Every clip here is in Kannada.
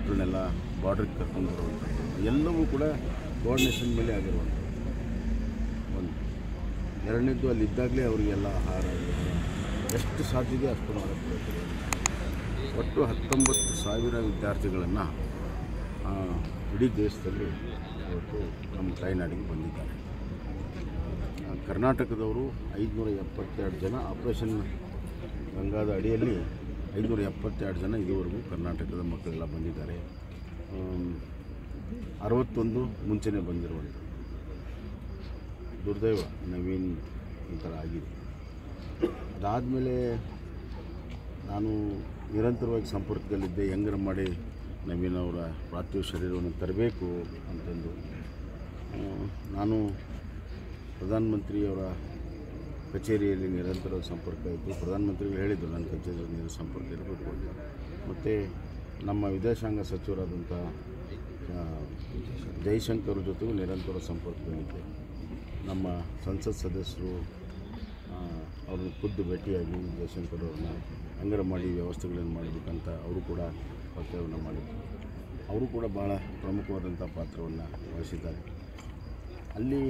ಮಕ್ಕಳನ್ನೆಲ್ಲ ಬಾರ್ಡ್ರಿಗೆ ಕರ್ಕೊಂಡು ಬರುವಂಥದ್ದು ಎಲ್ಲವೂ ಕೂಡ ಕೋಆರ್ಡಿನೇಷನ್ ಮೇಲೆ ಆಗಿರುವಂಥದ್ದು ಒಂದು ಎರಡನೇದ್ದು ಅಲ್ಲಿ ಇದ್ದಾಗಲೇ ಅವರಿಗೆಲ್ಲ ಆಹಾರ ವಿಹಾರ ಎಷ್ಟು ಸಾಧ್ಯ ಇದೆ ಅಷ್ಟು ಮಾಡೋಕ್ಕೆ ಪ್ರಯತ್ನ ಮಾಡಿದ್ದಾರೆ. ಒಟ್ಟು ಹತ್ತೊಂಬತ್ತು ಸಾವಿರ ವಿದ್ಯಾರ್ಥಿಗಳನ್ನು ಇಡೀ ದೇಶದಲ್ಲಿ ಇವತ್ತು ನಮ್ಮ ತಾಯ್ನಾಡಿಗೆ ಬಂದಿದ್ದಾರೆ ಆ, ಕರ್ನಾಟಕದವರು ಐದುನೂರ ಎಪ್ಪತ್ತೆರಡು ಜನ ಆಪರೇಷನ್ ಗಂಗಾದ ಅಡಿಯಲ್ಲಿ ಐದುನೂರ ಎಪ್ಪತ್ತೆರಡು ಜನ ಇದುವರೆಗೂ ಕರ್ನಾಟಕದ ಮಕ್ಕಳೆಲ್ಲ ಬಂದಿದ್ದಾರೆ ಆಮ್, ಅರವತ್ತೊಂದು ಮುಂಚೆನೇ ಬಂದಿರುವಂಥ ದುರ್ದೈವ ನವೀನ್ ಈ ಥರ ಆಗಿದೆ ಅದಾದಮೇಲೆ ನಾನು ನಿರಂತರವಾಗಿ ಸಂಪರ್ಕದಲ್ಲಿದ್ದೆ ಹೆಂಗಾರ ಮಾಡಿ ನವೀನ್ ಅವರ ಪಾರ್ಥಿವ ಶರೀರವನ್ನು ತರಬೇಕು ಅಂತಂದು ಆ, ನಾನು ಪ್ರಧಾನಮಂತ್ರಿಯವರ ಕಚೇರಿಯಲ್ಲಿ ನಿರಂತರ ಸಂಪರ್ಕ ಇತ್ತು ಪ್ರಧಾನಮಂತ್ರಿಗಳು ಹೇಳಿದರು ನನ್ನ ಕಚೇರಿಯಲ್ಲಿ ನೇರ ಸಂಪರ್ಕ ಇರಬೇಕು ಅಂತ ಮತ್ತು ನಮ್ಮ ವಿದೇಶಾಂಗ ಸಚಿವರಾದಂಥ ಆ, ಜೈಶಂಕರ್ ಜೊತೆಗೂ ನಿರಂತರ ಸಂಪರ್ಕದಲ್ಲಿದ್ದೆ ನಮ್ಮ ಸಂಸತ್ ಸದಸ್ಯರು ಆ, ಅವ್ರನ್ನ ಖುದ್ದು ಭೇಟಿಯಾಗಿ ಜಯಶಂಕರ್ ಅವ್ರನ್ನ ಹೆಂಗಾರ ಮಾಡಿ ವ್ಯವಸ್ಥೆಗಳನ್ನು ಮಾಡಬೇಕಂತ ಅವರು ಕೂಡ ಒತ್ತಾಯವನ್ನು ಮಾಡಿದರು ಅವರು ಕೂಡ ಭಾಳ ಪ್ರಮುಖವಾದಂಥ ಪಾತ್ರವನ್ನು ವಹಿಸಿದ್ದಾರೆ ಅಲ್ಲಿ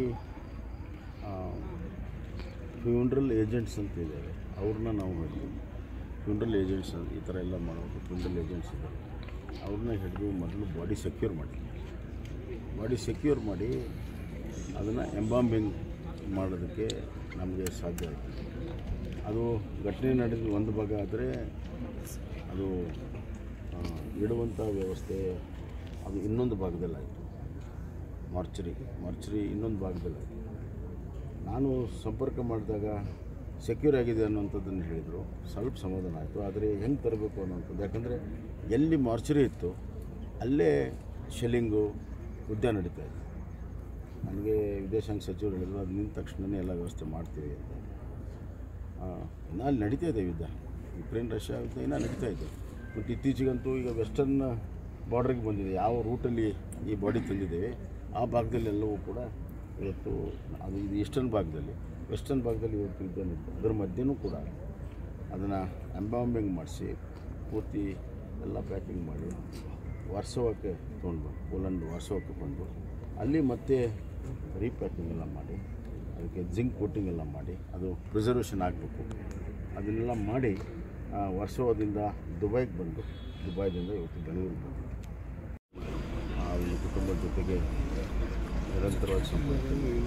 ಫ್ಯೂನ್ರಲ್ ಏಜೆಂಟ್ಸ್ ಅಂತ ಇದ್ದಾರೆ ಅವ್ರನ್ನ ನಾವು ಹಿಡಿದು ಫ್ಯೂನ್ರಲ್ ಏಜೆಂಟ್ಸ್ ಈ ಥರ ಎಲ್ಲ ಮಾಡೋದು ಫ್ಯೂನ್ರಲ್ ಏಜೆಂಟ್ಸ್ ಇದ್ದಾರೆ ಅವ್ರನ್ನ ಹಿಡಿದು ಮೊದಲು ಬಾಡಿ ಸೆಕ್ಯೂರ್ ಮಾಡಿ ಬಾಡಿ ಸೆಕ್ಯೂರ್ ಮಾಡಿ ಅದನ್ನು ಎಂಬಾಂಬಿಂಗ್ ಮಾಡೋದಕ್ಕೆ ನಮಗೆ ಸಾಧ್ಯ ಆಯಿತು ಅದು ಘಟನೆ ನಡೆದ ಒಂದು ಭಾಗ ಆದರೆ ಅದು ಆ, ಇಡುವಂಥ ವ್ಯವಸ್ಥೆ ಅದು ಇನ್ನೊಂದು ಭಾಗದಲ್ಲಾಯಿತು ಮಾರ್ಚರಿ ಮಾರ್ಚರಿ ಇನ್ನೊಂದು ಭಾಗದಲ್ಲಾಯಿತು ನಾನು ಸಂಪರ್ಕ ಮಾಡಿದಾಗ ಸೆಕ್ಯೂರ್ ಆಗಿದೆ ಅನ್ನೋಂಥದ್ದನ್ನು ಹೇಳಿದರು ಸ್ವಲ್ಪ ಸಮಾಧಾನ ಆಯಿತು ಆದರೆ ಹೆಂಗೆ ತರಬೇಕು ಅನ್ನೋಂಥದ್ದು ಯಾಕಂದರೆ ಎಲ್ಲಿ ಮಾರ್ಚರಿ ಇತ್ತು ಅಲ್ಲೇ ಶೆಲ್ಲಿಂಗು ಯುದ್ಧ ನಡೀತಾ ಇತ್ತು ನನಗೆ ವಿದೇಶಾಂಗ ಸಚಿವರು ಹೇಳಿದ್ರು ಅದು ನಿಂತ ತಕ್ಷಣವೇ ಎಲ್ಲ ವ್ಯವಸ್ಥೆ ಮಾಡ್ತೀವಿ ಅಂತ ಆ, ಇನ್ನು ಅಲ್ಲಿ ನಡೀತಾ ಇದೆ ಯುದ್ಧ ಯುಕ್ರೇನ್ ರಷ್ಯಾ ಯುದ್ಧ ಇನ್ನೂ ನಡೀತಾ ಇದೆ ಮತ್ತು ಇತ್ತೀಚೆಗಂತೂ ಈಗ ವೆಸ್ಟರ್ನ್ ಬಾರ್ಡ್ರಿಗೆ ಬಂದಿದೆ ಯಾವ ರೂಟಲ್ಲಿ ಈ ಬಾಡಿ ತಂದಿದ್ದೇವೆ ಆ ಭಾಗದಲ್ಲೆಲ್ಲವೂ ಕೂಡ ಇವತ್ತು ಅದು ಇದು ಈಸ್ಟರ್ನ್ ಭಾಗದಲ್ಲಿ ವೆಸ್ಟರ್ನ್ ಭಾಗದಲ್ಲಿ ಇವತ್ತು ಯುದ್ಧ ನಡೀತದೆ ಅದರ ಮಧ್ಯೆನೂ ಕೂಡ ಅದನ್ನು ಎಂಬಾಂಬಿಂಗ್ ಮಾಡಿಸಿ ಪೂರ್ತಿ ಎಲ್ಲ ಪ್ಯಾಕಿಂಗ್ ಮಾಡಿ ವಾರ್ಸೋವಕ್ಕೆ ತೊಗೊಂಡು ಪೋಲೆಂಡ್ ವಾರ್ಸೋವಕ್ಕೆ ಬಂದು ಅಲ್ಲಿ ಮತ್ತೆ ರೀಪ್ಯಾಕಿಂಗ್ ಎಲ್ಲ ಮಾಡಿ ಅದಕ್ಕೆ ಜಿಂಕ್ ಕೋಟಿಂಗ್ ಎಲ್ಲ ಮಾಡಿ ಅದು ಪ್ರಿಸರ್ವೇಷನ್ ಆಗಬೇಕು ಅದನ್ನೆಲ್ಲ ಮಾಡಿ ಆ, ವರ್ಷೋದಿಂದ ದುಬೈಗೆ ಬಂದು ದುಬೈದಿಂದ ಇವತ್ತು ಬೆಂಗಳೂರಿಗೆ ಬಂದು ಆ ಒಂದು ಕುಟುಂಬದ ಜೊತೆಗೆ ನಿರಂತರವಾಗಿ ಸಂಪರ್ಕ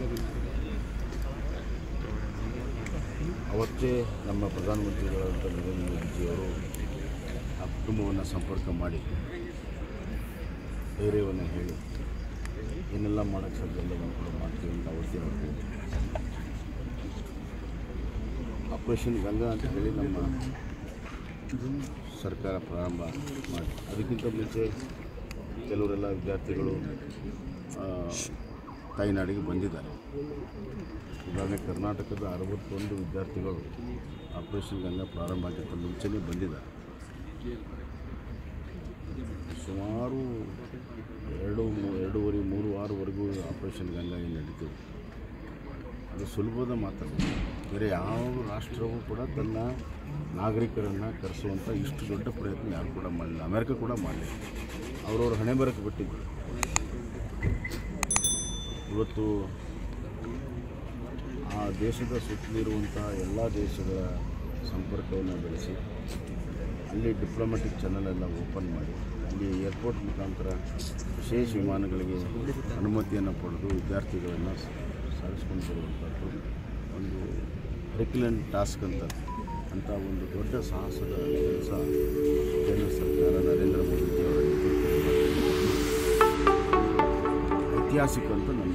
ಅವತ್ತೇ ನಮ್ಮ ಪ್ರಧಾನಮಂತ್ರಿಗಳಾದಂಥ ನರೇಂದ್ರ ಮೋದಿಜಿಯವರು ಆ ಕುಟುಂಬವನ್ನು ಸಂಪರ್ಕ ಮಾಡಿ ಧೈರ್ಯವನ್ನು ಹೇಳಿ ಏನೆಲ್ಲ ಮಾಡೋಕ್ಕೆ ಸಾಧ್ಯ ಎಲ್ಲವನ್ನು ಕೂಡ ಮಾಡ್ತೀವಿ ಅಂತ ಅವತ್ತೇ ಅವ್ರಿಗೆ ಆಪರೇಷನ್ ಗಂಗಾ ಅಂತ ಹೇಳಿ ನಮ್ಮ ಸರ್ಕಾರ ಪ್ರಾರಂಭ ಮಾಡಿ ಅದಕ್ಕಿಂತ ಮುಂಚೆ ಕೆಲವರೆಲ್ಲ ವಿದ್ಯಾರ್ಥಿಗಳು ಆ, ತಾಯ್ನಾಡಿಗೆ ಬಂದಿದ್ದಾರೆ ಈಗಾಗಲೇ ಕರ್ನಾಟಕದ ಅರವತ್ತೊಂದು ವಿದ್ಯಾರ್ಥಿಗಳು ಆಪರೇಷನ್ ಗಂಗಾ ಪ್ರಾರಂಭ ಆಗಿದ್ದ ಮುಂಚೆನೇ ಬಂದಿದ್ದಾರೆ ಸುಮಾರು ಎರಡು ಮೂ- ಎರಡೂವರೆ ಮೂರು ವಾರವರೆಗೂ ಆಪರೇಷನ್ ಗಂಗಾ ಏನು ನಡೀತು ಅದು ಸುಲಭದ ಮಾತಲ್ಲ ಬೇರೆ ಯಾವ ರಾಷ್ಟ್ರವೂ ಕೂಡ ತನ್ನ ನಾಗರಿಕರನ್ನು ಕರೆಸುವಂಥ ಇಷ್ಟು ದೊಡ್ಡ ಪ್ರಯತ್ನ ಯಾರು ಕೂಡ ಮಾಡಲಿಲ್ಲ ಅಮೆರಿಕ ಕೂಡ ಮಾಡಲಿಲ್ಲ ಅವರವ್ರ ಹಣೆ ಬರಕ್ಕೆ ಬಿಟ್ಟಿದ್ರು ಇವತ್ತು ಆ ದೇಶದ ಸುತ್ತಲಿರುವಂಥ ಎಲ್ಲ ದೇಶಗಳ ಸಂಪರ್ಕವನ್ನು ಬೆಳೆಸಿ ಅಲ್ಲಿ ಡಿಪ್ಲೊಮ್ಯಾಟಿಕ್ ಚಾನಲ್ ಎಲ್ಲ ಓಪನ್ ಮಾಡಿ ಅಲ್ಲಿ ಏರ್ಪೋರ್ಟ್ ಮುಖಾಂತರ ವಿಶೇಷ ವಿಮಾನಗಳಿಗೆ ಅನುಮತಿಯನ್ನು ಪಡೆದು ವಿದ್ಯಾರ್ಥಿಗಳನ್ನು ಸಾಗಿಸ್ಕೊಂಡು ಬರುವಂಥದ್ದು ಒಂದು ರೆಕ್ಯುಲೆಂಟ್ ಟಾಸ್ಕ್ ಅಂತ ಅಂಥ ಒಂದು ದೊಡ್ಡ ಸಾಹಸದ ಕೆಲಸ ಕೇಂದ್ರ ಸರ್ಕಾರ ನರೇಂದ್ರ ಮೋದಿಜಿಯವರ ನೇತೃತ್ವದಲ್ಲಿ ಮಾಡ್ತಿದೆ. ಐತಿಹಾಸಿಕ ಅಂತ ನನ್ನ